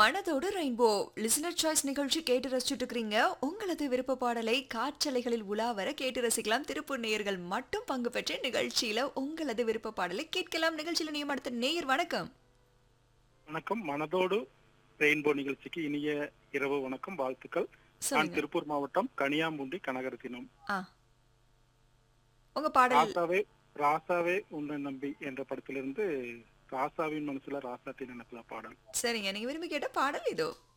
மனதோடு rainbow listener choice நிகழ்ச்சி கேட்டு ரசிச்சுட்டு இருக்கிறீங்க உங்களது விருப்ப பாடலை காற்றலைகளில் உலா வர கேட்டு ரசிக்கலாம் திருப்பூர் நேயர்கள் மட்டும் பங்கு பெற்ற நிகழ்ச்சியில உங்களது விருப்ப பாடலை கேட்கலாம் நிகழ்ச்சியில நியம் அடுத்த நேயர் வணக்கம் வணக்கம் மனதோடு ரெயின்போ நிகழ்ச்சிக்கு இனிய இரவு வணக்கம் வாழ்த்துக்கள் நான் சொல்லுங்க திருப்பூர் மாவட்டம் கனியாம்பூண்டி கனகரத்தினம் ஆ உங்க பாடல் ராசாவே ராசாவே உன்னை நம்பி என்ற படத்திலிருந்து ராசாவின் மனசுல ராசாத்தின் நினைப்புல பாடல் சரிங்க நீங்க விரும்பி கேட்ட பாடல் இதோ